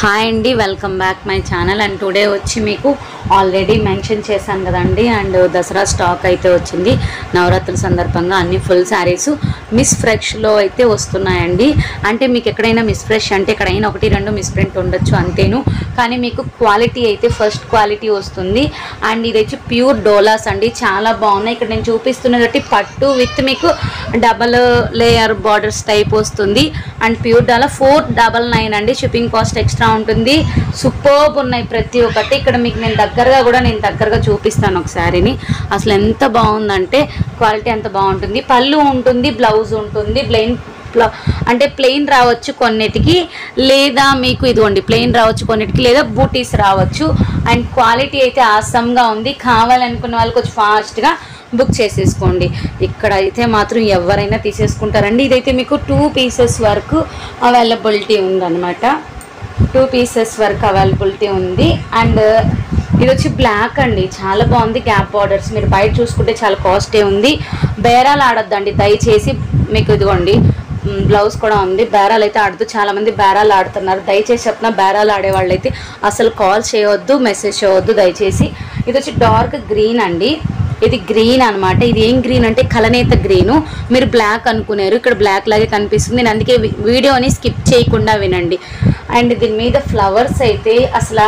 hi అండి welcome back my channel and today వచ్చి మీకు ఆల్రెడీ మెన్షన్ చేశాను కదండి అండ్ దసరా స్టాక్ అయితే వచ్చింది నవరాత్రుల సందర్భంగా అన్ని ఫుల్ శారీస్ మిస్ ఫ్రెష్లో అయితే వస్తున్నాయండి అంటే మీకు ఎక్కడైనా మిస్ ఫ్రెష్ అంటే ఎక్కడైనా ఒకటి రెండు మిస్ ప్రింట్ ఉండొచ్చు అంతేను కానీ మీకు క్వాలిటీ అయితే ఫస్ట్ క్వాలిటీ వస్తుంది అండ్ ఇది వచ్చి ప్యూర్ డోలాస్ అండి చాలా బాగున్నాయి ఇక్కడ నేను చూపిస్తున్నది ఒకటి పట్టు విత్ మీకు డబల్ లేయర్ బార్డర్స్ టైప్ వస్తుంది అండ్ ప్యూర్ డాలా ఫోర్ డబల్ నైన్ అండి షిప్పింగ్ కాస్ట్ ఎక్స్ట్రా ఉంటుంది సూపర్బ్ ఉన్నాయి ప్రతి ఒక్కటి ఇక్కడ మీకు నేను దగ్గరగా కూడా నేను దగ్గరగా చూపిస్తాను ఒక శారీని అసలు ఎంత బాగుందంటే క్వాలిటీ ఎంత బాగుంటుంది పళ్ళు ఉంటుంది బ్లౌజ్ ఉంటుంది ప్లెయిన్ అంటే ప్లెయిన్ రావచ్చు కొన్నిటికి లేదా మీకు ఇదిగోండి ప్లెయిన్ రావచ్చు కొన్నిటికి లేదా బూటీస్ రావచ్చు అండ్ క్వాలిటీ అయితే ఆసమ్గా ఉంది కావాలనుకున్న వాళ్ళు కొంచెం ఫాస్ట్గా బుక్ చేసేసుకోండి ఇక్కడ అయితే మాత్రం ఎవరైనా తీసేసుకుంటారండి ఇదైతే మీకు టూ పీసెస్ వరకు అవైలబిలిటీ ఉందన్నమాట టూ పీసెస్ వరకు అవైలబిలిటీ ఉంది అండ్ ఇది వచ్చి బ్లాక్ అండి చాలా బాగుంది గ్యాప్ బార్డర్స్ మీరు బయట చూసుకుంటే చాలా కాస్టే ఉంది బేరాలు ఆడొద్దండి దయచేసి మీకు ఇదిగోండి మ్, బ్లౌజ్ కూడా ఉంది బేరాలు అయితే ఆడుతూ చాలా మంది బేరాలు ఆడుతున్నారు దయచేసి చెప్తున్నా బేరాలు ఆడే వాళ్ళైతే అసలు కాల్ చేయవద్దు మెసేజ్ చేయవద్దు దయచేసి ఇది వచ్చి డార్క్ గ్రీన్ అండి ఇది గ్రీన్ అన్నమాట ఇది ఏం గ్రీన్ అంటే కలనేత గ్రీన్ మీరు బ్లాక్ అనుకున్నారు ఇక్కడ బ్లాక్ లాగే కనిపిస్తుంది నేను అందుకే వి- వీడియోని స్కిప్ చేయకుండా వినండి అండ్ దీని మీద ఫ్లవర్స్ అయితే అసలు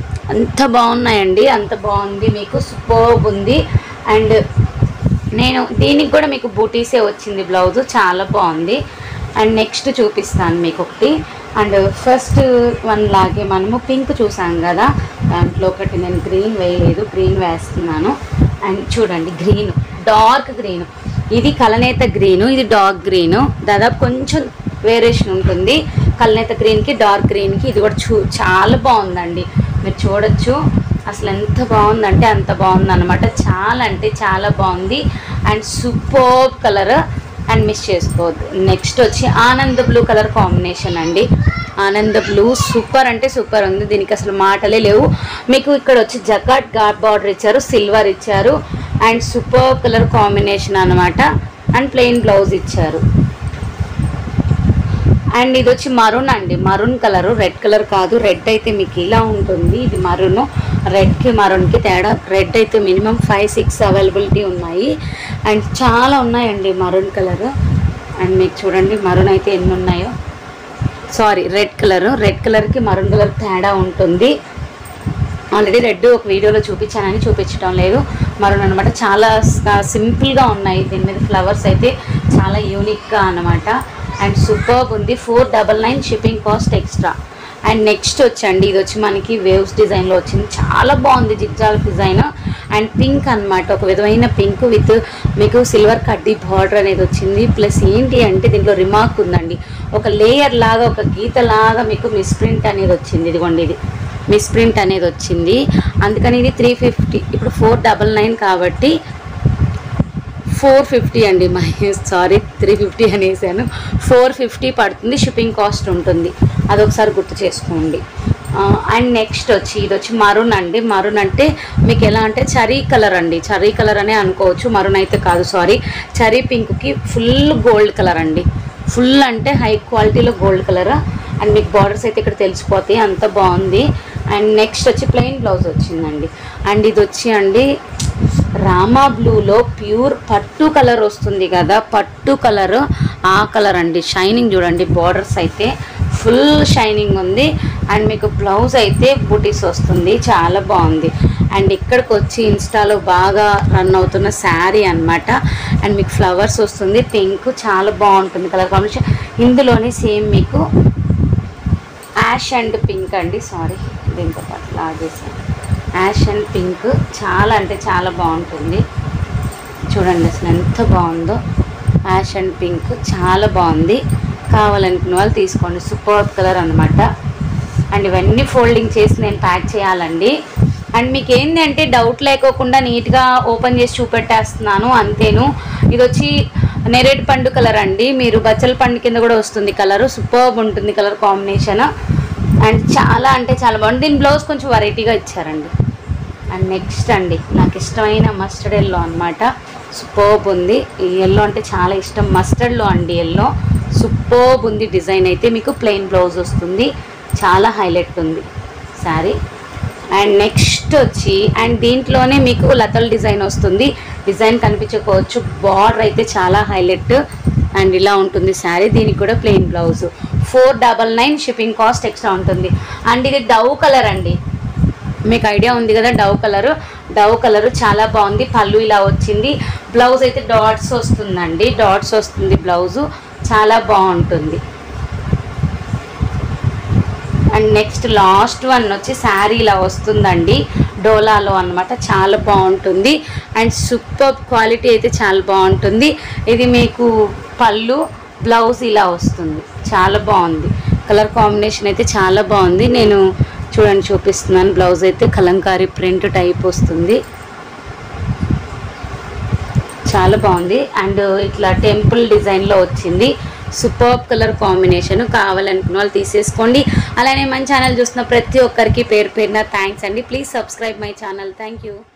అంత బాగున్నాయండి అంత బాగుంది మీకు సూపర్బ్ ఉంది అండ్ నేను దీనికి కూడా మీకు బూటీసే వచ్చింది బ్లౌజ్ చాలా బాగుంది అండ్ నెక్స్ట్ చూపిస్తాను మీకు ఒకటి అండ్ ఫస్ట్ వన్ లాగే మనము పింక్ చూసాం కదా దాంట్లో ఒకటి నేను గ్రీన్ వేయలేదు గ్రీన్ వేస్తున్నాను అండ్ చూడండి గ్రీన్ డార్క్ గ్రీన్ ఇది కలనేత గ్రీను ఇది డార్క్ గ్రీను దాదాపు కొంచెం వేరియేషన్ ఉంటుంది కలనేత గ్రీన్కి డార్క్ గ్రీన్కి ఇది కూడా చూ చాలా బాగుందండి మీరు చూడొచ్చు అసలు ఎంత బాగుందంటే అంత బాగుంది అనమాట చాలా అంటే చాలా బాగుంది and super colour and miss చేసుకోవద్దు నెక్స్ట్ వచ్చి ఆనంద్ బ్లూ కలర్ కాంబినేషన్ అండి ఆనంద బ్లూ సూపర్ అంటే సూపర్ ఉంది దీనికి అసలు మాటలే లేవు మీకు ఇక్కడ వచ్చి జకాట్ గాట్ బార్డర్ ఇచ్చారు సిల్వర్ ఇచ్చారు అండ్ సూపర్ కలర్ కాంబినేషన్ అనమాట అండ్ ప్లెయిన్ బ్లౌజ్ ఇచ్చారు అండ్ ఇది వచ్చి మరూన్ అండి మరూన్ కలర్ రెడ్ కలర్ కాదు రెడ్ అయితే మీకు ఇలా ఉంటుంది ఇది మరూన్ రెడ్కి మరూన్కి తేడా రెడ్ అయితే మినిమం ఫైవ్ సిక్స్ అవైలబిలిటీ ఉన్నాయి అండ్ చాలా ఉన్నాయండి మరూన్ కలర్ అండ్ మీకు చూడండి మరూన్ అయితే ఎన్ని ఉన్నాయో సారీ రెడ్ కలర్ రెడ్ కలర్కి మరూన్ కలర్ తేడా ఉంటుంది ఆల్రెడీ రెడ్ ఒక వీడియోలో చూపించానని చూపించడం లేదు మరొక అనమాట చాలా సింపుల్గా ఉన్నాయి దీని మీద ఫ్లవర్స్ అయితే చాలా యూనిక్గా అనమాట అండ్ సూపర్బ్ ఉంది four double nine shipping cost extra and next వచ్చండి ఇది వచ్చి మనకి వేవ్స్ డిజైన్లో వచ్చింది చాలా బాగుంది జిగ్జాల్ డిజైన్ అండ్ పింక్ అన్నమాట ఒక విధమైన పింక్ విత్ మీకు సిల్వర్ కడ్డీ బార్డర్ అనేది వచ్చింది ప్లస్ ఏంటి అంటే దీంట్లో రిమార్క్ ఉందండి ఒక లేయర్ లాగా ఒక గీత లాగా మీకు మిస్ప్రింట్ అనేది వచ్చింది ఇదిగోండి ఇది మిస్ప్రింట్ అనేది వచ్చింది అందుకని ఇది త్రీ ఫిఫ్టీ ఇప్పుడు ఫోర్ డబల్ నైన్ కాబట్టి ఫోర్ ఫిఫ్టీ అండి మై సారీ త్రీ ఫిఫ్టీ అనేసాను ఫోర్ ఫిఫ్టీ పడుతుంది షిప్పింగ్ కాస్ట్ ఉంటుంది అదొకసారి గుర్తు చేసుకోండి అండ్ నెక్స్ట్ వచ్చి ఇది వచ్చి మరూన్ అండి మరూన్ అంటే మీకు ఎలా అంటే చరీ కలర్ అండి చరీ కలర్ అనే అనుకోవచ్చు మరూన్ అయితే కాదు సారీ చరీ పింక్కి ఫుల్ గోల్డ్ కలర్ అండి ఫుల్ అంటే హై క్వాలిటీలో గోల్డ్ కలర్ అండ్ మీకు బార్డర్స్ అయితే ఇక్కడ తెలిసిపోతాయి అంత బాగుంది అండ్ నెక్స్ట్ వచ్చి ప్లెయిన్ బ్లౌజ్ వచ్చిందండి అండ్ ఇది వచ్చి అండి రామా బ్లూలో ప్యూర్ పట్టు కలర్ వస్తుంది కదా పట్టు కలర్ ఆ కలర్ అండి షైనింగ్ చూడండి బార్డర్స్ అయితే ఫుల్ షైనింగ్ ఉంది అండ్ మీకు బ్లౌజ్ అయితే బూటీస్ వస్తుంది చాలా బాగుంది అండ్ ఇక్కడికి వచ్చి ఇన్స్టాలో బాగా రన్ అవుతున్న శారీ అన్నమాట అండ్ మీకు ఫ్లవర్స్ వస్తుంది పింక్ చాలా బాగుంటుంది కలర్ కాంబినేషన్ ఇందులోనే సేమ్ మీకు యాష్ అండ్ పింక్ అండి సారీ దీంతో పాటు లాగేసాను యాష్ అండ్ పింక్ చాలా అంటే చాలా బాగుంటుంది చూడండి అసలు ఎంత బాగుందో యాష్ అండ్ పింక్ చాలా బాగుంది కావాలనుకున్న వాళ్ళు తీసుకోండి సూపర్ కలర్ అనమాట అండ్ ఇవన్నీ ఫోల్డింగ్ చేసి నేను ప్యాక్ చేయాలండి అండ్ మీకు ఏంటి అంటే డౌట్ లేకోకుండా నీట్గా ఓపెన్ చేసి చూపెట్టేస్తున్నాను అంతేను ఇది వచ్చి నెరేడు పండు కలర్ అండి మీరు బచ్చల పండు కింద కూడా వస్తుంది కలర్ సూపర్బ్ ఉంటుంది కలర్ కాంబినేషన్ అండ్ చాలా అంటే చాలా బాగుంది దీని బ్లౌజ్ కొంచెం వెరైటీగా ఇచ్చారండి అండ్ నెక్స్ట్ అండి నాకు ఇష్టమైన మస్టర్డ్ ఎల్లో అనమాట సూపర్బ్ ఉంది ఈ ఎల్లో అంటే చాలా ఇష్టం మస్టర్డ్లో అండి ఎల్లో సూపర్బ్ ఉంది డిజైన్ అయితే మీకు ప్లెయిన్ బ్లౌజ్ వస్తుంది చాలా హైలైట్ ఉంది శారీ అండ్ నెక్స్ట్ వచ్చి అండ్ దీంట్లోనే మీకు లతల్ డిజైన్ వస్తుంది డిజైన్ కనిపించకపోవచ్చు బార్డర్ అయితే చాలా హైలైట్ అండ్ ఇలా ఉంటుంది శారీ దీనికి కూడా plain blouse four double nine shipping cost extra ఉంటుంది అండ్ ఇది డవ్ కలర్ అండి మీకు ఐడియా ఉంది కదా డవ్ కలర్ డవ్ కలర్ చాలా బాగుంది పళ్ళు ఇలా వచ్చింది బ్లౌజ్ అయితే డాట్స్ వస్తుందండి డాట్స్ వస్తుంది బ్లౌజు చాలా బాగుంటుంది అండ్ నెక్స్ట్ లాస్ట్ వన్ వచ్చి శారీ ఇలా వస్తుందండి డోలాలో అన్నమాట చాలా బాగుంటుంది అండ్ సూపర్ క్వాలిటీ అయితే చాలా బాగుంటుంది ఇది మీకు పళ్ళు బ్లౌజ్ ఇలా వస్తుంది చాలా బాగుంది కలర్ కాంబినేషన్ అయితే చాలా బాగుంది నేను చూడండి చూపిస్తున్నాను బ్లౌజ్ అయితే కలంకారీ ప్రింట్ టైప్ వస్తుంది చాలా బాగుంది అండ్ ఇట్లా టెంపుల్ డిజైన్లో వచ్చింది సూపర్ కలర్ కాంబినేషన్ కావాలనుకున్న వాళ్ళు తీసేసుకోండి అలానే మన ఛానల్ చూస్తున్న ప్రతి ఒక్కరికి పేరు పేరున థ్యాంక్స్ అండి please subscribe my channel thank you